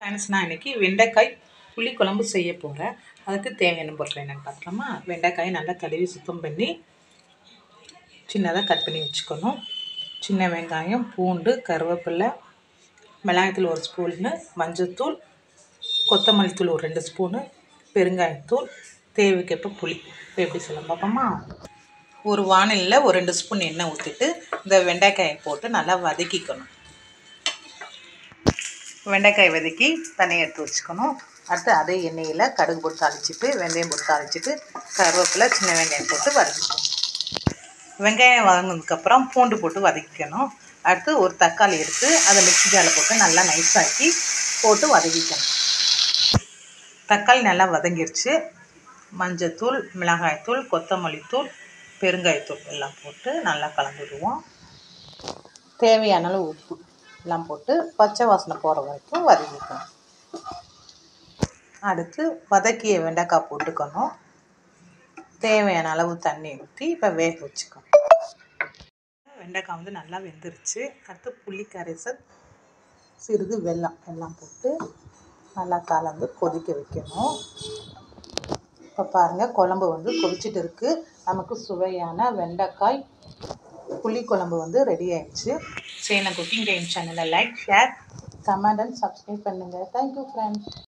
friends நான் இன்றைக்கி வெண்டைக்காய் புளி குழம்பு செய்ய போகிறேன் அதுக்கு தேவையான பொருட்கள் என்னென்னு பார்க்கலாமா வெண்டைக்காயை நல்லா கழுவி சுத்தம் பண்ணி சின்னதாக கட் பண்ணி வச்சுக்கணும் சின்ன வெங்காயம் பூண்டு கருவேப்பிலை மிளகாய்த்தூள் ஒரு ஸ்பூனு மஞ்சள்தூள் கொத்தமல்லி தூள் ஒரு ரெண்டு ஸ்பூனு பெருங்காயத்தூள் தேவைக்கேற்ப புளி இப்போ எப்படி சொல்ல பார்ப்போமா ஒரு வானிலையில் ஒரு ரெண்டு ஸ்பூன் எண்ணெய் ஊற்றிட்டு இந்த வெண்டைக்காயை போட்டு நல்லா வதக்கிக்கணும் வெண்டைக்காய் வதக்கி தனியாக எடுத்து வச்சுக்கணும் அடுத்து அதே எண்ணெயில் கடுகு போட்டு தாளிச்சிட்டு வெந்தயம் போட்டு தாளிச்சிட்டு கருவேப்பிலை சின்ன வெங்காயம் போட்டு வதக்கிக்கணும் வெங்காயம் வதங்கினதுக்கப்புறம் பூண்டு போட்டு வதக்கிக்கணும் அடுத்து ஒரு தக்காளி எடுத்து அதை மிக்ஸி ஜாரில் போட்டு நல்லா நைஸாக்கி போட்டு வதக்கிக்கணும் தக்காளி நல்லா வதங்கிருச்சு மஞ்சத்தூள் மிளகாய்த்தூள் கொத்தமல்லி தூள் பெருங்காயத்தூள் எல்லாம் போட்டு நல்லா கலந்துடுவோம் தேவையான அளவு உப்பு எல்லாம் போட்டு பச்சை வாசனை போகிற வரைக்கும் வதக்கிக்கணும் அடுத்து வதக்கிய வெண்டைக்காய் போட்டுக்கணும் தேவையான அளவு தண்ணி ஊற்றி இப்போ வேக வச்சுக்கணும் வெண்டைக்காய் வந்து நல்லா வெந்துருச்சு அடுத்து புளி கரைசல் சிறிது வெல்லம் எல்லாம் போட்டு நல்லா கலந்து கொதிக்க வைக்கணும் இப்போ பாருங்கள் குழம்பு வந்து கொதிச்சிட்டு இருக்குது நமக்கு சுவையான வெண்டைக்காய் புளி குழம்பு வந்து ரெடி ஆயிடுச்சு சரி நான் குக்கிங் டைம் சேனலை like share comment and subscribe பண்ணுங்கள் தேங்க்யூ ஃப்ரெண்ட்ஸ்